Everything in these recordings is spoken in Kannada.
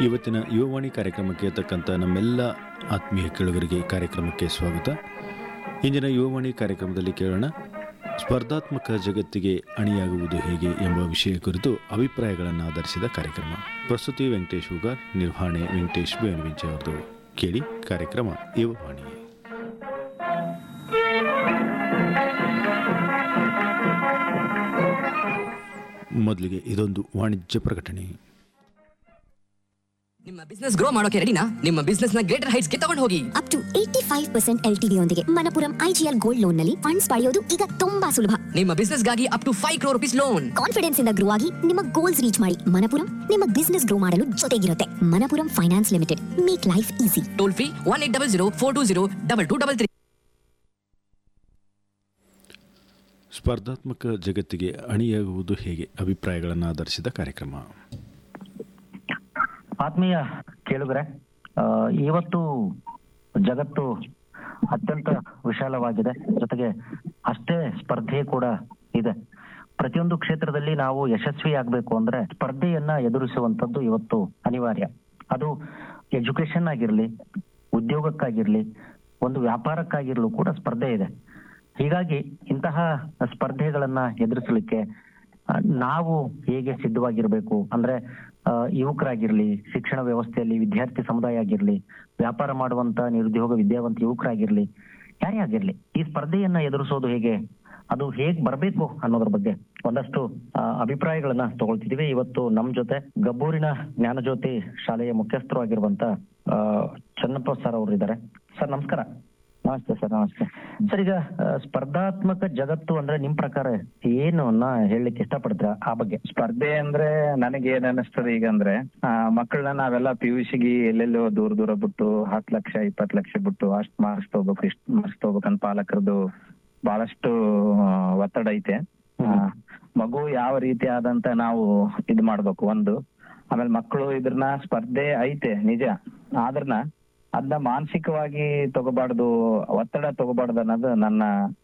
ಇವತ್ತಿನ ಯುವವಾಣಿ ಕಾರ್ಯಕ್ರಮಕ್ಕೆ ತಕ್ಕಂಥ ನಮ್ಮೆಲ್ಲ ಆತ್ಮೀಯ ಕೇಳುಗರಿಗೆ ಕಾರ್ಯಕ್ರಮಕ್ಕೆ ಸ್ವಾಗತ ಇಂದಿನ ಯುವವಾಣಿ ಕಾರ್ಯಕ್ರಮದಲ್ಲಿ ಕೇಳೋಣ ಸ್ಪರ್ಧಾತ್ಮಕ ಜಗತ್ತಿಗೆ ಅಣಿಯಾಗುವುದು ಹೇಗೆ ಎಂಬ ವಿಷಯ ಕುರಿತು ಅಭಿಪ್ರಾಯಗಳನ್ನು ಆಧರಿಸಿದ ಕಾರ್ಯಕ್ರಮ ಪ್ರಸ್ತುತಿ ವೆಂಕಟೇಶ್ ಹುಗಾರ್ ನಿರ್ವಹಣೆ ವೆಂಕಟೇಶ್ ಬೇಣವಿಂಚೆ ಅವರದು ಕೇಳಿ ಕಾರ್ಯಕ್ರಮ ಯುವವಾಣಿ ಮೊದಲಿಗೆ ಇದೊಂದು ವಾಣಿಜ್ಯ ಪ್ರಕಟಣೆ ನಿಮ್ಮ ಬಿಸ್ನೆಸ್ ಗ್ರೋ ಮಾಡೋಕೆ ರೆಡಿನಾ ನಿಮ್ಮ ಬಿಸ್ನೆಸ್ ನ ಗ್ರೇಟರ್ ಹೈಟ್ಸ್ ಗೆ ತಗೊಂಡು ಹೋಗಿ up to eighty five percent L T ಯೊಂದಿಗೆ ಮನಪುರಂ ಐಜಿಎಲ್ ಗೋಲ್ಡ್ ಲೋನ್ ನಲ್ಲಿ ಫಂಡ್ಸ್ ಪಡೆಯೋದು ಈಗ ತುಂಬಾ ಸುಲಭ ನಿಮ್ಮ ಬಿಸ್ನೆಸ್ ಗಾಗಿ up to five crore rupees loan confidence ಇಂದ ಗ್ರೋ ಆಗಿ ನಿಮ್ಮ ಗೋಲ್ಸ್ ರೀಚ್ ಮಾಡಿ ಮನಪುರಂ ನಿಮ್ಮ ಬಿಸ್ನೆಸ್ ಗ್ರೋ ಮಾಡಲು ಜೊತೆಗಿರುತ್ತೆ Manappuram finance limited make life easy toll free one eight double zero four two zero double two double three ಸ್ಪರ್ಧಾತ್ಮಕ ಜಗತ್ತಿಗೆ ಅಣಿಯಾಗುವುದು ಹೇಗೆ ಅಭಿಪ್ರಾಯಗಳನ್ನು ಆಧರಿಸಿದ ಕಾರ್ಯಕ್ರಮ ಆತ್ಮೀಯ ಕೇಳುಗರೆ ಆ, ಇವತ್ತು ಜಗತ್ತು ಅತ್ಯಂತ ವಿಶಾಲವಾಗಿದೆ ಜೊತೆಗೆ ಅಷ್ಟೇ ಸ್ಪರ್ಧೆ ಕೂಡ ಇದೆ ಪ್ರತಿಯೊಂದು ಕ್ಷೇತ್ರದಲ್ಲಿ ನಾವು ಯಶಸ್ವಿ ಆಗ್ಬೇಕು ಅಂದ್ರೆ ಸ್ಪರ್ಧೆಯನ್ನ ಎದುರಿಸುವಂತದ್ದು ಇವತ್ತು ಅನಿವಾರ್ಯ ಅದು ಎಜುಕೇಶನ್ ಆಗಿರ್ಲಿ ಉದ್ಯೋಗಕ್ಕಾಗಿರ್ಲಿ ಒಂದು ವ್ಯಾಪಾರಕ್ಕಾಗಿರ್ಲೂ ಕೂಡ ಸ್ಪರ್ಧೆ ಇದೆ ಹೀಗಾಗಿ ಇಂತಹ ಸ್ಪರ್ಧೆಗಳನ್ನ ಎದುರಿಸಲಿಕ್ಕೆ ಆ, ನಾವು ಹೇಗೆ ಸಿದ್ಧವಾಗಿರ್ಬೇಕು ಅಂದ್ರೆ ಆ, ಯುವಕರಾಗಿರ್ಲಿ ಶಿಕ್ಷಣ ವ್ಯವಸ್ಥೆಯಲ್ಲಿ ವಿದ್ಯಾರ್ಥಿ ಸಮುದಾಯ ಆಗಿರ್ಲಿ ವ್ಯಾಪಾರ ಮಾಡುವಂತ ನಿರುದ್ಯೋಗ ವಿದ್ಯಾವಂತ ಯುವಕರಾಗಿರ್ಲಿ ಯಾರೇ ಆಗಿರ್ಲಿ ಈ ಸ್ಪರ್ಧೆಯನ್ನ ಎದುರಿಸೋದು ಹೇಗೆ ಅದು ಹೇಗ್ ಬರಬೇಕು ಅನ್ನೋದ್ರ ಬಗ್ಗೆ ಒಂದಷ್ಟು ಆ, ಅಭಿಪ್ರಾಯಗಳನ್ನ ತಗೊಳ್ತಿದೀವಿ ಇವತ್ತು ನಮ್ ಜೊತೆ ಗಬ್ಬೂರಿನ ಜ್ಞಾನಜ್ಯೋತಿ ಶಾಲೆಯ ಮುಖ್ಯಸ್ಥರು ಆಗಿರುವಂತ ಆ, ಚನ್ನಪ್ಪ ಸರ್ ಅವರು ಇದ್ದಾರೆ ಸರ್ ನಮಸ್ಕಾರ ನಮಸ್ತೆ ಸರ್ ನಮಸ್ತೆ ಸರ್ ಈಗ ಆ, ಸ್ಪರ್ಧಾತ್ಮಕ ಜಗತ್ತು ಅಂದ್ರೆ ನಿಮ್ ಪ್ರಕಾರ ಏನು ಅನ್ನ ಹೇಳಲಿಕ್ಕೆ ಇಷ್ಟಪಡ್ತೀರಾ ಆ ಬಗ್ಗೆ ಸ್ಪರ್ಧೆ ಅಂದ್ರೆ ನನಗೆ ಏನ್ ಅನಿಸ್ತದೆ ಈಗ ಅಂದ್ರೆ ಆ, ಮಕ್ಕಳನ್ನ ನಾವೆಲ್ಲ ಪಿ ಯು ಸಿಗೆ ಎಲ್ಲೆಲ್ಲೋ ದೂರ ದೂರ ಬಿಟ್ಟು ಹತ್ತು ಲಕ್ಷ ಇಪ್ಪತ್ತು ಲಕ್ಷ ಬಿಟ್ಟು ಅಷ್ಟ್ ಮಾರ್ಕ್ಸ್ ತಗೋಬೇಕು ಇಷ್ಟ್ ಮಾರ್ಕ್ಸ್ ತಗೋಬೇಕಂತ ಪಾಲಕರದು ಬಹಳಷ್ಟು ಆ, ಒತ್ತಡ ಐತೆ ಆ, ಮಗು ಯಾವ ರೀತಿ ಆದಂತ ನಾವು ಇದ್ ಮಾಡ್ಬೇಕು ಒಂದು ಆಮೇಲೆ ಮಕ್ಕಳು ಇದ್ರನ್ನ ಸ್ಪರ್ಧೆ ಐತೆ ನಿಜ ಆದ್ರನ ಅದನ್ನ ಮಾನಸಿಕವಾಗಿ ತಗೋಬಾರ್ದು ಒತ್ತಡ ತಗೋಬಾರ್ದು ಅನ್ನೋದು ನನ್ನ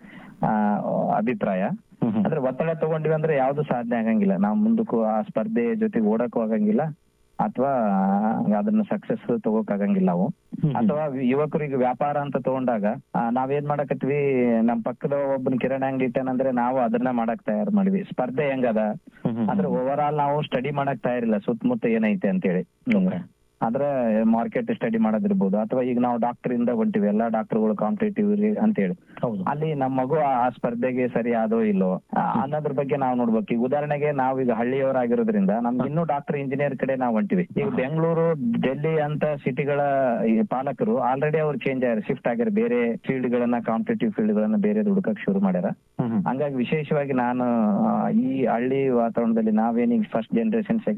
ಆ, ಅಭಿಪ್ರಾಯ ಅಂದ್ರೆ ಒತ್ತಡ ತಗೊಂಡಿವಿ ಅಂದ್ರೆ ಯಾವ್ದು ಸಾಧನೆ ಆಗಂಗಿಲ್ಲ ನಾವು ಮುಂದಕ್ಕೂ ಆ ಸ್ಪರ್ಧೆ ಜೊತೆಗೆ ಓಡಕ್ಕೂ ಆಗಂಗಿಲ್ಲ ಅಥವಾ ಅದನ್ನ ಸಕ್ಸಸ್ ತಗೋಕ್ ಆಗಂಗಿಲ್ಲ ನಾವು ಅಥವಾ ಯುವಕರಿಗೆ ವ್ಯಾಪಾರ ಅಂತ ತಗೊಂಡಾಗ ಆ, ನಾವೇನ್ ಮಾಡಕತ್ವಿ ನಮ್ ಪಕ್ಕದ ಒಬ್ಬನ ಕಿರಾಣಿ ಅಂಗಡಿ ಇಟ್ಟಾನಂದ್ರೆ ನಾವು ಅದನ್ನ ಮಾಡಕ್ ತಯಾರು ಮಾಡಿವಿ ಸ್ಪರ್ಧೆ ಹೆಂಗದ ಅಂದ್ರೆ ಓವರ್ ಆಲ್ ನಾವು ಸ್ಟಡಿ ಮಾಡಕ್ ತಯಾರಿಲ್ಲ ಸುತ್ತಮುತ್ತ ಏನೈತೆ ಅಂತೇಳಿ ಆದ್ರೆ ಮಾರ್ಕೆಟ್ ಸ್ಟಡಿ ಮಾಡೋದಿರ್ಬೋದು ಅಥವಾ ಈಗ ನಾವು ಡಾಕ್ಟರ್ ಇಂದ ಹೊಂಟಿವಿ ಎಲ್ಲಾ ಡಾಕ್ಟರ್ಗಳು ಕಾಂಪಿಟೇಟಿವ್ ಅಂತೇಳಿ ಹೌದು ಅಲ್ಲಿ ನಮ್ಮ ಮಗು ಆ ಆ ಸ್ಪರ್ಧೆಗೆ ಸರಿ ಆದೋ ಇಲ್ಲೋ ಆ, ಅನ್ನೋದ್ರ ಬಗ್ಗೆ ನಾವು ನೋಡ್ಬೇಕು ಈಗ ಉದಾಹರಣೆಗೆ ನಾವು ಈಗ ಹಳ್ಳಿಯವರಾಗಿರೋದ್ರಿಂದ ನಮ್ಗೆ ಇನ್ನೂ ಡಾಕ್ಟರ್ ಇಂಜಿನಿಯರ್ ಕಡೆ ನಾವು ಹೊಂಟಿವಿ ಈಗ ಬೆಂಗಳೂರು ಡೆಲ್ಲಿ ಅಂತ ಸಿಟಿಗಳ ಈ ಪಾಲಕರು ಆಲ್ರೆಡಿ ಅವ್ರು ಚೇಂಜ್ ಆಗ್ಯಾರ ಶಿಫ್ಟ್ ಆಗ್ಯಾರ ಬೇರೆ ಫೀಲ್ಡ್ ಗಳನ್ನ ಕಾಂಪಿಟೇಟಿವ್ ಫೀಲ್ಡ್ ಗಳನ್ನ ಬೇರೆ ಹುಡುಕಕ್ ಶುರು ಮಾಡ್ಯಾರ ಹಂಗಾಗಿ ವಿಶೇಷವಾಗಿ ನಾನು ಆ, ಈ ಹಳ್ಳಿ ವಾತಾವರಣದಲ್ಲಿ ನಾವೇನೀಗ ಫಸ್ಟ್ ಜನರೇಷನ್